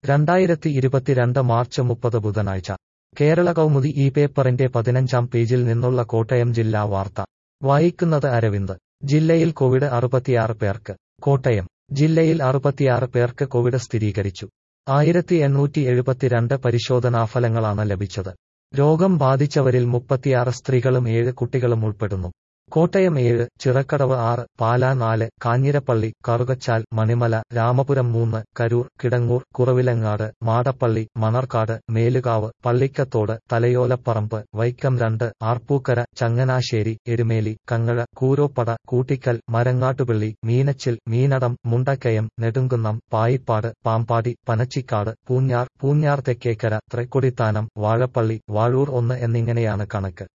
രണ്ടായിരത്തി ഇരുപത്തിരണ്ട് മാർച്ച് മുപ്പത് ബുധനാഴ്ച കേരള കൗമുദി ഈ പേപ്പറിന്റെ പതിനഞ്ചാം പേജിൽ നിന്നുള്ള കോട്ടയം ജില്ലാ വാർത്ത വായിക്കുന്നത് അരവിന്ദ് ജില്ലയിൽ കോവിഡ് അറുപത്തിയാറ് പേർക്ക് കോട്ടയം ജില്ലയിൽ അറുപത്തിയാറ് പേർക്ക് കോവിഡ് സ്ഥിരീകരിച്ചു ആയിരത്തി എണ്ണൂറ്റി എഴുപത്തിരണ്ട് പരിശോധനാഫലങ്ങളാണ് ലഭിച്ചത് രോഗം ബാധിച്ചവരിൽ മുപ്പത്തിയാറ് സ്ത്രീകളും ഏഴ് കുട്ടികളും ഉൾപ്പെടുന്നു കോട്ടയം ഏഴ് ചിറക്കടവ് ആറ് പാലാ നാല് കാഞ്ഞിരപ്പള്ളി കറുകച്ചാൽ മണിമല രാമപുരം മൂന്ന് കരൂർ കിടങ്ങൂർ കുറവിലങ്ങാട് മാടപ്പള്ളി മണർക്കാട് മേലുകാവ് പള്ളിക്കത്തോട് തലയോലപ്പറമ്പ് വൈക്കം രണ്ട് ആർപ്പൂക്കര ചങ്ങനാശ്ശേരി എരുമേലി കങ്ങഴ കൂരോപ്പട കൂട്ടിക്കൽ മരങ്ങാട്ടുപള്ളി മീനച്ചിൽ മീനടം മുണ്ടക്കയം നെടുങ്കുന്നം പായിപ്പാട് പാമ്പാടി പനച്ചിക്കാട് പൂഞ്ഞാർ പൂഞ്ഞാർ തെക്കേക്കര തൃക്കൊടിത്താനം വാഴപ്പള്ളി വാഴൂർ ഒന്ന് എന്നിങ്ങനെയാണ് കണക്ക്